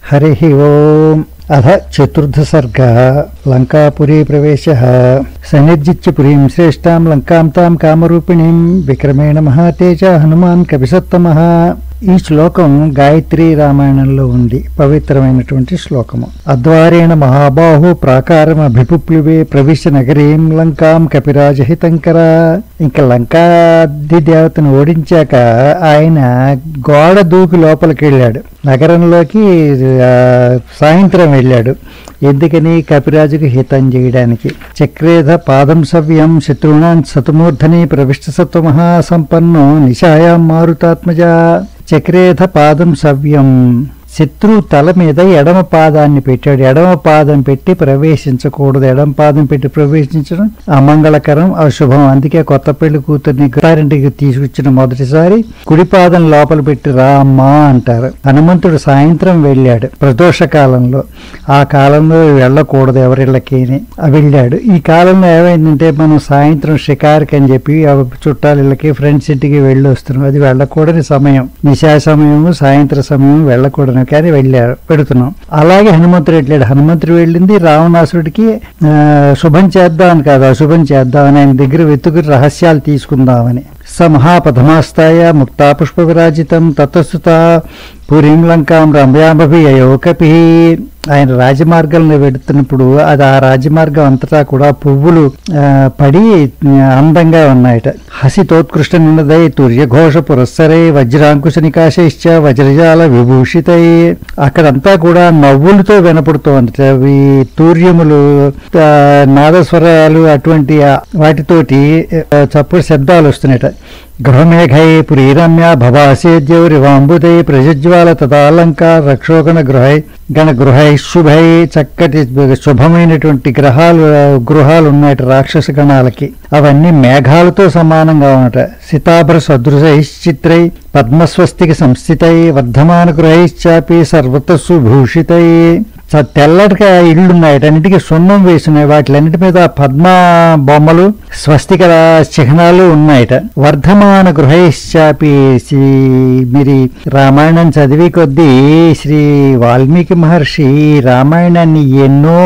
హరి ఓం అథ చతుర్థ సర్గ లంకాపురీ ప్రవేశ సన్నిర్జిత్య పురీం శ్రేష్టాం లంకాం తాం కామరూపిణీం విక్రమేణ మహాతేజ హనుమాన్ కవిసత్తమ ఈ శ్లోకం గాయత్రి రామాయణంలో ఉంది పవిత్రమైనటువంటి శ్లోకము అద్వారేణ మహాబాహు ప్రాకారం అభిపుప్లువే ప్రవిశ నగరీం లంకాం కపిరాజహితంకర ఇంకా లంకాది దేవతను ఓడించాక ఆయన గోడ దూకి లోపలికి వెళ్ళాడు నగరంలోకి ఆ, సాయంత్రం వెళ్ళాడు ఎందుకని కపిరాజుకు హితం చేయడానికి చక్రేధ పాదం సవ్యం శత్రువునాన్ సతుమూర్ధని ప్రవిష్ట సత్వ మహాసంపన్ను నిశాయాం మారుతాత్మజ చక్రేధ పాదం సవ్యం శత్రువు తల మీద ఎడమ పాదాన్ని పెట్టాడు ఎడమ పాదం పెట్టి ప్రవేశించకూడదు ఎడమ పాదం పెట్టి ప్రవేశించడం అమంగళకరం అశుభం అందుకే కొత్త పెళ్లి కూతుర్ని గారింటికి తీసుకొచ్చిన మొదటిసారి కుడి పాదం లోపల పెట్టి రా అమ్మా అంటారు హనుమంతుడు సాయంత్రం వెళ్ళాడు ప్రదోష కాలంలో ఆ కాలంలో వెళ్ళకూడదు ఎవరిళ్ళకి వెళ్ళాడు ఈ కాలంలో ఏమైందంటే మనం సాయంత్రం షికార్కి అని చెప్పి ఆ చుట్టాల ఇళ్ళకి ఫ్రెండ్స్ ఇంటికి వెళ్ళి వస్తున్నాం అది వెళ్ళకూడని సమయం నిశా సమయము సాయంత్రం సమయం వెళ్ళకూడదు కానీ వెళ్ళారు పెడుతున్నాం అలాగే హనుమంతుడు వెళ్ళాడు హనుమంతుడు వెళ్ళింది రావణాసుడికి ఆ, శుభం చేద్దామని కాదు అశుభం చేద్దామని ఆయన దగ్గర వెతుకు రహస్యాలు తీసుకుందామని స మహాపథమాస్తాయ ముక్తా పుష్ప విరాజితం తతస్తుత పురీం లంకాం రమ్యామభి అయోకపి ఆయన రాజమార్గంలో వెడుతున్నప్పుడు అది ఆ రాజమార్గం అంతటా కూడా పువ్వులు ఆ, పడి ఆ, అందంగా ఉన్నాయట హసితోత్కృష్ట నిన్నదై తుర్యఘోష పురస్సరై వజ్రాంకుశ నికాశైశ్చ వజ్రజాల విభూషితై అక్కడంతా కూడా నవ్వులతో వినపడుతోందట అవి తూర్యములు ఆ, నాదస్వరాలు అటువంటి ఆ, వాటితోటి ఆ, చప్పుడు శబ్దాలు వస్తున్నాయట గృహమేఘై పురీరమ్య భవాసేద్యౌరివాంబుదై ప్రజజ్వాల తదాలంకార రక్షోగణ గృహై గణ గృహై శుభై చక్కటి శుభమైనటువంటి గ్రహాలు గృహాలు ఉన్నాయట రాక్షస గణాలకి అవన్నీ మేఘాలతో సమానంగా ఉన్నట సితాభ్ర సదృశైశ్చిత్రై పద్మస్వస్తికి సంస్థితై వర్ధమాన గృహైశ్చాపి సర్వత సుభూషితై చ- తెల్లటిగా ఇళ్ళు ఉన్నాయి అన్నిటికీ సున్నం వేసినాయి వాటిలన్నిటి మీద పద్మ బొమ్మలు స్వస్తిక చిహ్నాలు ఉన్నాయట వర్ధమాన గృహైశ్చాపి శ్రీ మీరు ఈ రామాయణం చదివి కొద్దీ శ్రీ వాల్మీకి మహర్షి రామాయణాన్ని ఎన్నో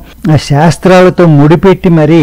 శాస్త్రాలతో ముడిపెట్టి మరీ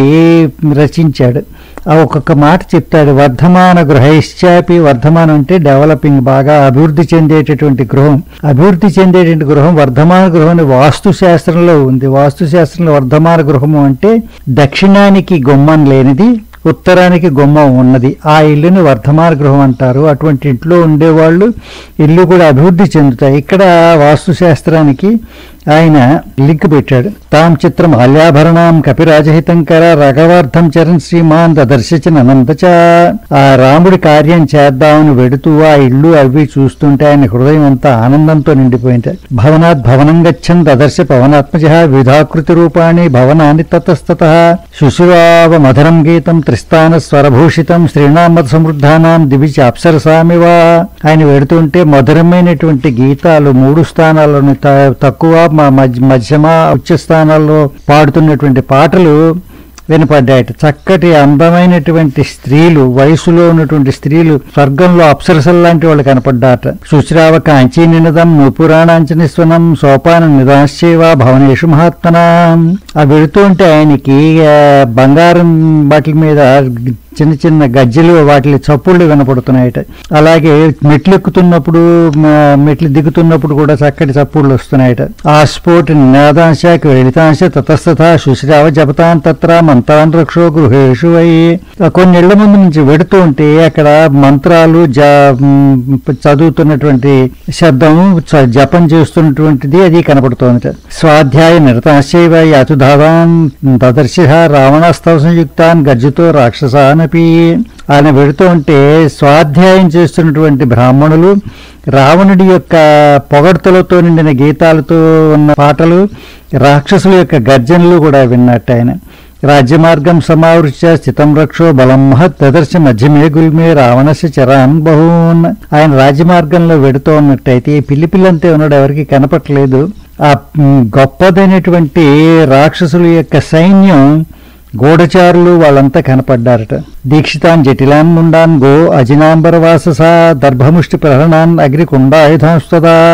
రచించాడు ఆ ఒక్కొక్క మాట చెప్తాడు వర్ధమాన గృహైశ్చాపి వర్ధమానం అంటే డెవలపింగ్ బాగా అభివృద్ధి చెందేటటువంటి గృహం అభివృద్ధి చెందేటువంటి గృహం వర్ధమాన గృహం అని వాస్తు శాస్త్రంలో ఉంది వాస్తు శాస్త్రంలో వర్ధమాన గృహము అంటే దక్షిణానికి గుమ్మం లేనిది ఉత్తరానికి గుమ్మం ఉన్నది ఆ ఇల్లుని వర్ధమాన గృహం అంటారు అటువంటి ఇంట్లో ఉండేవాళ్ళు ఇల్లు కూడా అభివృద్ధి చెందుతాయి ఇక్కడ వాస్తు శాస్త్రానికి ఆయన లింక్ పెట్టాడు తాం చిత్రం ఆల్యాభరణం కపిరాజహితంకర రఘవార్థం చరణ్ శ్రీమాన్ దర్శించిన అనంతచ ఆ రాముడి కార్యం చేద్దామని వెడుతూ ఆ ఇల్లు అవి చూస్తుంటే ఆయన హృదయం అంతా ఆనందంతో నిండిపోయింది భవనాత్ భవనం గచ్చన్ దదర్శ పవనాత్మజ విధాకృతి రూపాణి భవనాన్ని తతస్తత శుశురావ మధురం గీతం త్రిస్థాన స్వరభూషితం శ్రీనామద సమృద్ధానాం దివిచ అప్సరసామివ ఆయన వెడుతుంటే మధురమైనటువంటి గీతాలు మూడు స్థానాలను త- తక్కువ మ- మధ్య మధ్యమ ఉచ్చ స్థానాల్లో పాడుతున్నటువంటి పాటలు వినపడ్డాయట చక్కటి అందమైనటువంటి స్త్రీలు వయసులో ఉన్నటువంటి స్త్రీలు స్వర్గంలో అప్సరసలు లాంటి వాళ్ళు కనపడ్డారట శుశ్రావ కాంచీ నినదం నూపురాణాంచనిస్వనం సోపాన నిదాశ్చేవ భవనేషు మహాత్మనాం ఆ వెళుతుంటే ఆయనకి ఆ, బంగారం వాటి మీద చిన్న చిన్న గజ్జలు వాటి చప్పుళ్ళు వినపడుతున్నాయట అలాగే మెట్లు ఎక్కుతున్నప్పుడు మ, మెట్లు దిగుతున్నప్పుడు కూడా చక్కటి చప్పుళ్ళు వస్తున్నాయట ఆ స్ఫోట్ నినాదాంశ లలితాంశ తతస్తథ శుశ్రావ జపతాన్ తత్ర మంత్రాన్ రక్షో గృహేషు అయి కొన్ని ఇళ్ల ముందు నుంచి వెడుతూ ఉంటే అక్కడ మంత్రాలు జ మ్, చదువుతున్నటువంటి శబ్దం చ- జపం చేస్తున్నటువంటిది అది కనపడుతోంది స్వాధ్యాయ నిరతాశైవ యాతుధావాన్ దదర్శ రావణాస్తవ సంయుక్తాన్ గర్జుతో రాక్షసానపి ఆయన వెడుతూ ఉంటే స్వాధ్యాయం చేస్తున్నటువంటి బ్రాహ్మణులు రావణుడి యొక్క పొగడ్తలతో నిండిన గీతాలతో ఉన్న పాటలు రాక్షసుల యొక్క గర్జనలు కూడా విన్నట్టు ఆయన రాజ్యమార్గం సమావృత్య స్థితం రక్షో బలం మహత్ దదర్శ మధ్యమే గుల్మే రావణస్య చరాన్ బహూన్ ఆయన రాజ్యమార్గంలో వెడుతూ ఉన్నట్టయితే ఈ పిల్లి పిల్లంతే ఉన్నాడు ఎవరికి కనపట్లేదు ఆ మ్, గొప్పదైనటువంటి రాక్షసుల యొక్క సైన్యం గూఢచారులు వాళ్ళంతా కనపడ్డారట దీక్షితాన్ జటిలాన్ ముండాన్ గో అజినాంబర వాసస దర్భముష్టి ప్రహరణాన్ అగ్నికుండాయుధాంస్తదా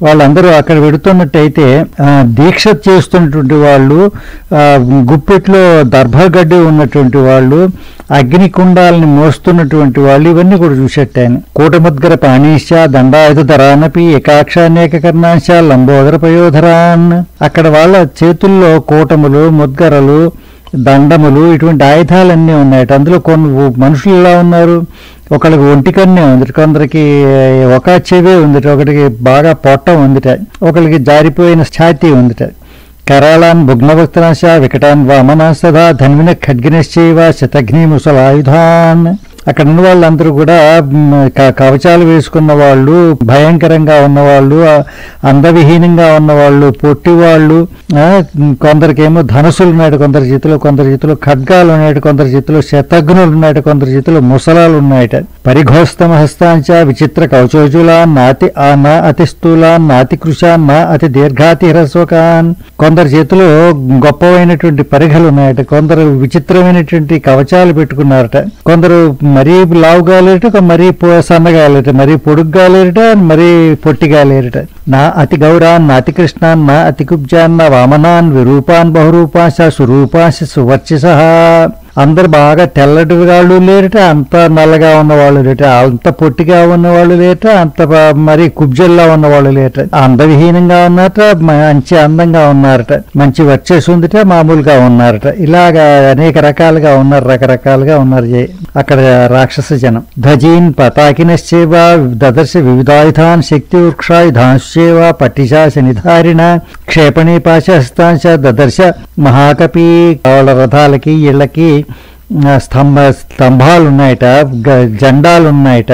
వాళ్ళందరూ అక్కడ పెడుతున్నట్టయితే ఆ, దీక్ష చేస్తున్నటువంటి వాళ్ళు ఆ, గుప్పెట్లో దర్భగడ్డి ఉన్నటువంటి వాళ్ళు అగ్ని కుండాలని మోస్తున్నటువంటి వాళ్ళు ఇవన్నీ కూడా చూసేట ఆయన కూటముద్గర పాణీశ దండాయుధ ధరానపి ఏకాక్ష అనేక కర్ణాంశ లంబోదర పయోధరాన్ అక్కడ వాళ్ళ చేతుల్లో కూటములు ముద్గరలు దండములు ఇటువంటి ఆయుధాలన్నీ ఉన్నాయట అందులో కొన్ని మనుషులు ఎలా ఉన్నారు ఒకరికి ఒంటికన్నే ఉంది కొందరికి ఒక చెవే ఉందిట ఒకటికి బాగా పొట్ట ఉందిట ఒకరికి జారిపోయిన ఛాతీ ఉందిట కరాళాన్ భుగ్నవక్తనాశ వికటాన్ వామనాసదా ధన్విన ఖడ్గినశ్చైవ శతఘ్ని ముసలాయుధాన్ అక్కడ ఉన్న వాళ్ళందరూ కూడా మ్, క- కవచాలు వేసుకున్న వాళ్ళు భయంకరంగా ఉన్నవాళ్ళు ఆ, అందవిహీనంగా ఉన్నవాళ్ళు పొట్టి వాళ్ళు ఆ, కొందరికేమో ధనసులు ఉన్నాయి కొందరి చేతిలో కొందరి చేతిలో ఖడ్గాలు ఉన్నాయి కొందరి చేతిలో శతఘ్నులు ఉన్నాయి కొందరి చేతిలో ముసలాలు ఉన్నాయట పరిఘోస్తమ హస్తాంచ విచిత్ర కవచోజులా నాతి ఆ నా అతి స్థూలా నాతి కృషా నా అతి దీర్ఘాతి హ్రస్వకాన్ కొందరి చేతిలో గొప్పవైనటువంటి పరిఘలు ఉన్నాయట కొందరు విచిత్రమైనటువంటి కవచాలు పెట్టుకున్నారట కొందరు మరీ లావుగా లేరట మరీ పొ- సన్నగా లేరట మరీ పొడుగ్గా లేరట మరీ పొట్టిగా లేరట నా అతి గౌరాన్ నా అతి కృష్ణాన్ నా అతి కుబ్జాన్ నా వామనాన్ విరూపాన్ బహురూపాశ సురూపాశ సువర్చిస అందరు బాగా తెల్లటి వాళ్ళు లేరట అంత నల్లగా ఉన్నవాళ్ళు లేట అంత పొట్టిగా ఉన్నవాళ్ళు లేట అంత బ- మరి కుబ్జల్లా ఉన్నవాళ్ళు లేట అందవిహీనంగా ఉన్నారట మంచి అందంగా ఉన్నారట మంచి వచ్చేసి ఉందిట మామూలుగా ఉన్నారట ఇలాగా అనేక రకాలుగా ఉన్నారు రకరకాలుగా ఉన్నారు జై- అక్కడ రాక్షస జనం ధజీన్ పతాకినశ్చేవ దదర్శ వివిధాయుధాన్ శక్తి వృక్షాయుధాంశ్చేవ పట్టిశాస నిధారిణ క్షేపణీ పాశహస్తాంశ దదర్శ మహాకపి వాళ్ళ రథాలకి ఇళ్ళకి ఆ, స్తంభ స్తంభాలు ఉన్నాయట గ- జెండాలు ఉన్నాయట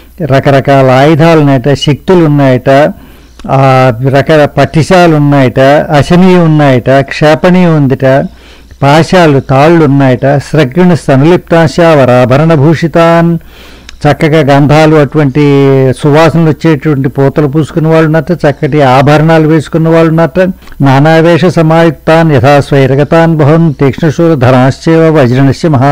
రకరకాల ఆయుధాలు ఉన్నాయట శక్తులు ఉన్నాయట ఆ రక పట్టిశాలు ఉన్నాయట అశని ఉన్నాయట క్షేపణి ఉందిట పాశాలు తాళ్ళు ఉన్నాయట స్రగ్ణ సనులిప్తాశ వరాభరణ భూషితాన్ చక్కగా గంధాలు అటువంటి సువాసనలు వచ్చేటువంటి పూతలు పూసుకున్న వాళ్ళు ఉన్నట్టు చక్కటి ఆభరణాలు వేసుకున్న వాళ్ళు ఉన్నట్టు నానావేష సమాయుక్తాన్ యథా స్వైరగతాన్ బహున్ తీక్ష్ణశూర ధనాశ్చేవ వజ్రణశ్య మహా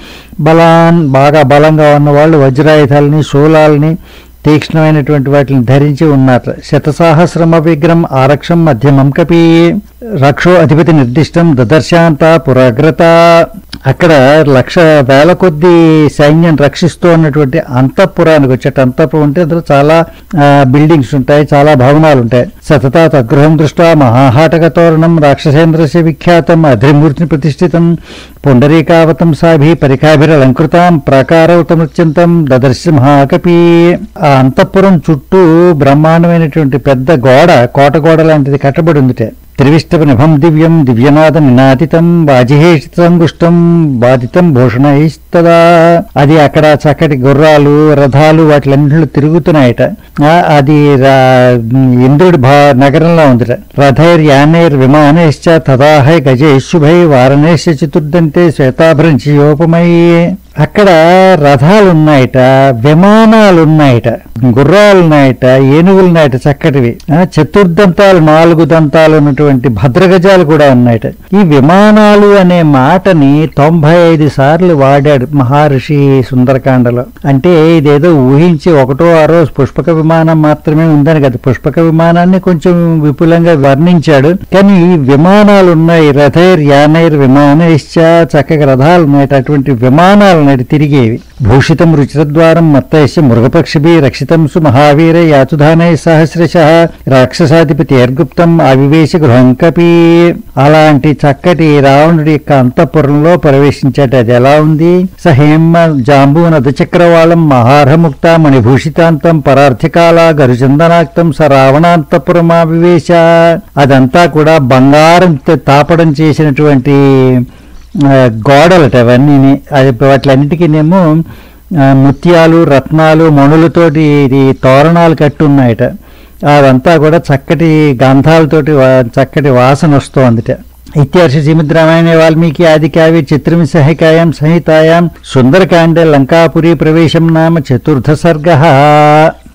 బలాన్ బాగా బలంగా ఉన్న వాళ్ళు వజ్రాయుధాలని శూలాలని తీక్ష్ణమైనటువంటి వాటిని ధరించి ఉన్నారు శతసాహస్రమ విగ్రహం ఆరక్షం మధ్యమం కపి రక్షో అధిపతి నిర్దిష్టం దదర్శాంత పురాగ్రత అక్కడ లక్ష వేల కొద్ది సైన్యం రక్షిస్తూ ఉన్నటువంటి అంతఃపురానికి వచ్చేట అంతఃపురం ఉంటే అందులో చాలా ఆ, బిల్డింగ్స్ ఉంటాయి చాలా భవనాలు ఉంటాయి సతత తద్గృహం దృష్టా మహాహాటక తోరణం రాక్షసేంద్రస్య విఖ్యాతం అధిమూర్తిని ప్రతిష్ఠితం పుండరీకావతం సాభి పరికాభిరలంకృతాం ప్రాకారవతమృత్యంతం దదర్శ మహాకపి ఆ అంతఃపురం చుట్టూ బ్రహ్మాండమైనటువంటి పెద్ద గోడ కోట గోడ లాంటిది కట్టబడి ఉందిటే త్రివిష్టప నిభం దివ్యం దివ్యనాథ నినాదితం వాజిహేషితంగుష్టం బాధితం భూషణైస్తదా అది అక్కడ చక్కటి గుర్రాలు రథాలు వాటిలన్నింటిలో తిరుగుతున్నాయట ఆ, అది రా- ఇంద్రుడి భా నగరంలో ఉందిట రథైర్ యానైర్ విమానైశ్చ తదాహై గజైశుభై వారణేశ చతుర్దంతే శ్వేతాభ్రంచియోపమై అక్కడ రథాలు ఉన్నాయట విమానాలు ఉన్నాయట గుర్రాలు ఉన్నాయట ఏనుగులు ఉన్నాయట చక్కటివి ఆ, చతుర్దంతాలు నాలుగు దంతాలు ఉన్నటువంటి భద్రగజాలు కూడా ఉన్నాయట ఈ విమానాలు అనే మాటని తొంభై ఐదు సార్లు వాడాడు మహర్షి సుందరకాండలో అంటే ఇదేదో ఊహించి ఒకటో ఆరో పుష్పక విమానం మాత్రమే ఉందని కదా పుష్పక విమానాన్ని కొంచెం విపులంగా వర్ణించాడు కానీ ఈ విమానాలు ఉన్నాయి రథైర్ యానైర్ విమానైశ్చ చక్కగా రథాలు ఉన్నాయి అటువంటి విమానాలు ఉన్నాయి తిరిగేవి భూషితం రుచిరద్వారం మత్తైశ్చ మృగపక్షిభి రక్షితం సు మహావీర యాతుధానై సహస్రశ రాక్షసాధిపతి ఏర్గుప్తం అవివేశ గృహం కపి అలాంటి చక్కటి రావణుడి యొక్క అంతఃపురంలో ప్రవేశించాట అది ఎలా ఉంది సహేమ జాంబూ నదచక్రవాళం మహార్హముక్త మణిభూషితాంతం పరార్థికాల గరుచందనాక్తం స రావణాంతపురమావివేశ అదంతా కూడా బంగారం తాపడం చేసినటువంటి ఆ, గోడలట అవన్నీ అది వాటిలన్నిటికీనేమో ఆ, ముత్యాలు రత్నాలు మణులతోటి ఇది తోరణాలు కట్టి ఉన్నాయట అవంతా కూడా చక్కటి గంధాలతోటి వా- చక్కటి వాసన వస్తోందిట ఇత్యర్ష శ్రీమద్ రామాయణ వాల్మీకి ఆది కావ్య చిత్రమి సహికాయాం సంహితాయాం సుందరకాండే లంకాపురీ ప్రవేశం నామ చతుర్థ సర్గ